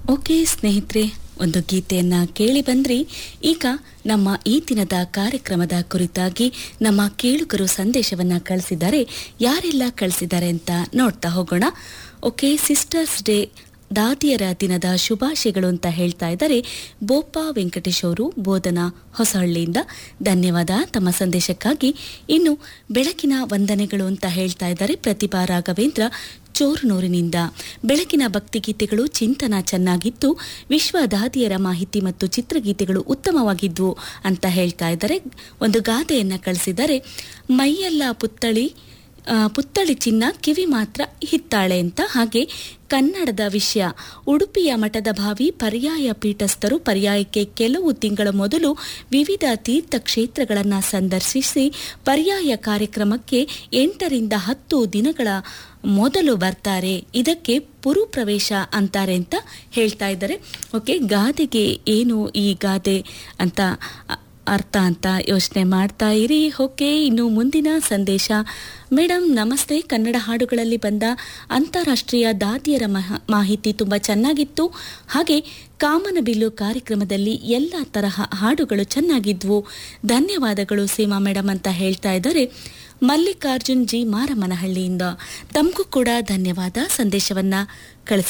okay ಸ್ನೇಹಿತರೆ ಒಂದು ಗೀತೆಯನ್ನ ಕೇಳಿ ಬಂದ್ರಿ ಈಗ ನಮ್ಮ ಈ ದಿನದ ಕಾರ್ಯಕ್ರಮದ ಕುರಿತಾಗಿ ನಮ್ಮ ಕೇಳುಗರು ಸಂದೇಶವನ್ನ ಕಳಿಸಿದ್ದಾರೆ ಯಾರೆಲ್ಲ ಕಳಿಸಿದ್ದಾರೆ ಅಂತ ನೋಡ್ತಾ ಹೋಗೋಣ ಓಕೆ ಸಿಸ್ಟರ್ಸ್ ಡೇ ದಾದಿಯರ ದಿನದ ಶುಭಾಶಯಗಳು ಅಂತ ಹೇಳ್ತಾ ಇದ್ದಾರೆ ಬೋಪ ವೆಂಕಟೇಶ್ ಅವರು ಬೋಧನಾ ಹೊಸಹಳ್ಳಿಯಿಂದ ಧನ್ಯವಾದ ತಮ್ಮ ಸಂದೇಶಕ್ಕಾಗಿ ಇನ್ನು ಬೆಳಕಿನ ವಂದನೆಗಳು ಅಂತ ಹೇಳ್ತಾ ಇದ್ದಾರೆ ಪ್ರತಿಭಾ ರಾಘವೇಂದ್ರ ಚೋರ್ನೂರಿನಿಂದ ಬೆಳಕಿನ ಭಕ್ತಿಗೀತೆಗಳು ಚಿಂತನ ಚೆನ್ನಾಗಿತ್ತು ವಿಶ್ವ ದಾದಿಯರ ಮಾಹಿತಿ ಮತ್ತು ಚಿತ್ರಗೀತೆಗಳು ಉತ್ತಮವಾಗಿದ್ವು ಅಂತ ಹೇಳ್ತಾ ಇದ್ದಾರೆ ಒಂದು ಗಾದೆಯನ್ನ ಕಳಿಸಿದ್ದಾರೆ ಮೈಯೆಲ್ಲ ಪುತ್ತಳಿ ಆ, ಪುತ್ತಳಿ ಚಿನ್ನ ಕಿವಿ ಮಾತ್ರ ಹಿತ್ತಾಳೆ ಅಂತ ಹಾಗೆ ಕನ್ನಡದ ವಿಷಯ ಉಡುಪಿಯ ಮಠದ ಭಾವಿ ಪರ್ಯಾಯ ಪೀಠಸ್ಥರು ಪರ್ಯಾಯಕ್ಕೆ ಕೆಲವು ತಿಂಗಳ ಮೊದಲು ವಿವಿಧ ತೀರ್ಥಕ್ಷೇತ್ರಗಳನ್ನು ಸಂದರ್ಶಿಸಿ ಪರ್ಯಾಯ ಕಾರ್ಯಕ್ರಮಕ್ಕೆ ಎಂಟರಿಂದ ಹತ್ತು ದಿನಗಳ ಮೊದಲು ಬರ್ತಾರೆ ಇದಕ್ಕೆ ಪುರು ಪ್ರವೇಶ ಅಂತಾರೆ ಅಂತ ಹೇಳ್ತಾ ಇದ್ದಾರೆ ಓಕೆ ಗಾದೆಗೆ ಏನು ಈ ಗಾದೆ ಅಂತ ಅ- ಅರ್ಥ ಅಂತ ಯೋಚನೆ ಮಾಡ್ತಾ ಇರಿ ಓಕೆ ಇನ್ನು ಮುಂದಿನ ಸಂದೇಶ ಮೇಡಮ್ ನಮಸ್ತೆ ಕನ್ನಡ ಹಾಡುಗಳಲ್ಲಿ ಬಂದ ಅಂತಾರಾಷ್ಟ್ರೀಯ ದಾದಿಯರ ಮಹ- ಮಾಹಿತಿ ತುಂಬ ಚೆನ್ನಾಗಿತ್ತು ಹಾಗೆ ಕಾಮನಬಿಲ್ಲು ಕಾರ್ಯಕ್ರಮದಲ್ಲಿ ಎಲ್ಲ ತರಹ ಹಾಡುಗಳು ಚೆನ್ನಾಗಿದ್ವು ಧನ್ಯವಾದಗಳು ಸೀಮಾ ಮೇಡಮ್ ಅಂತ ಹೇಳ್ತಾ ಇದ್ದಾರೆ ಮಲ್ಲಿಕಾರ್ಜುನ್ ಜಿ ಮಾರಮ್ಮನಹಳ್ಳಿಯಿಂದ ತಮಗೂ ಕೂಡ ಧನ್ಯವಾದ ಸಂದೇಶವನ್ನ ಕಳಿಸಿ